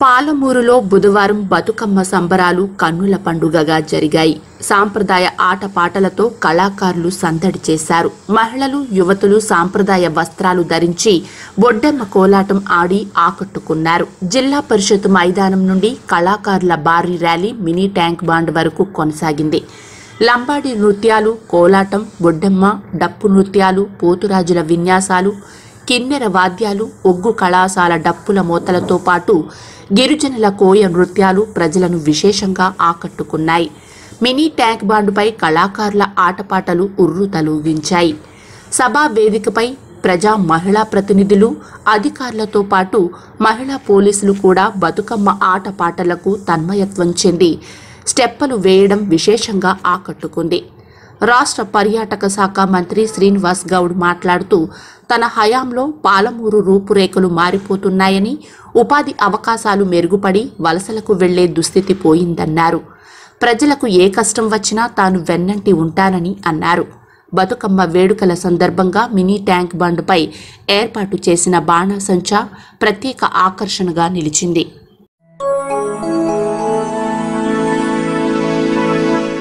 పాలమూరులో బుధవారం బతుకమ్మ సంబరాలు కన్నుల పండుగగా జరిగాయి సాంప్రదాయ ఆటపాటలతో కళాకారులు సందడి చేశారు మహిళలు యువతులు సాంప్రదాయ వస్త్రాలు ధరించి బొడ్డెమ్మ కోలాటం ఆడి ఆకట్టుకున్నారు జిల్లా పరిషత్ మైదానం నుండి కళాకారుల భారీ ర్యాలీ మినీ ట్యాంక్ బాండ్ వరకు కొనసాగింది లంబాడి నృత్యాలు కోలాటం బొడ్డెమ్మ డప్పు నృత్యాలు పోతురాజుల విన్యాసాలు కిన్నెర వాద్యాలు ఒగ్గు కళాశాల డప్పుల మోతలతో పాటు గిరిజనుల కోయ నృత్యాలు ప్రజలను విశేషంగా ఆకట్టుకున్నాయి మినీ ట్యాంక్ బాండుపై కళాకారుల ఆటపాటలు ఉర్రు తలూగించాయి సభా వేదికపై ప్రజా మహిళా ప్రతినిధులు అధికారులతో పాటు మహిళా పోలీసులు కూడా బతుకమ్మ ఆటపాటలకు తన్మయత్వం చెంది స్టెప్పలు వేయడం విశేషంగా ఆకట్టుకుంది రాష్ట్ర పర్యాటక శాఖ మంత్రి శ్రీనివాస్ గౌడ్ మాట్లాడుతూ తన హయాంలో పాలమూరు రూపురేఖలు మారిపోతున్నాయని ఉపాధి అవకాశాలు మెరుగుపడి వలసలకు వెళ్లే దుస్థితి పోయిందన్నారు ప్రజలకు ఏ కష్టం వచ్చినా తాను వెన్నంటి ఉంటానని అన్నారు బతుకమ్మ వేడుకల సందర్భంగా మినీ ట్యాంక్ బండ్పై ఏర్పాటు చేసిన బాణాసంచా ప్రత్యేక ఆకర్షణగా నిలిచింది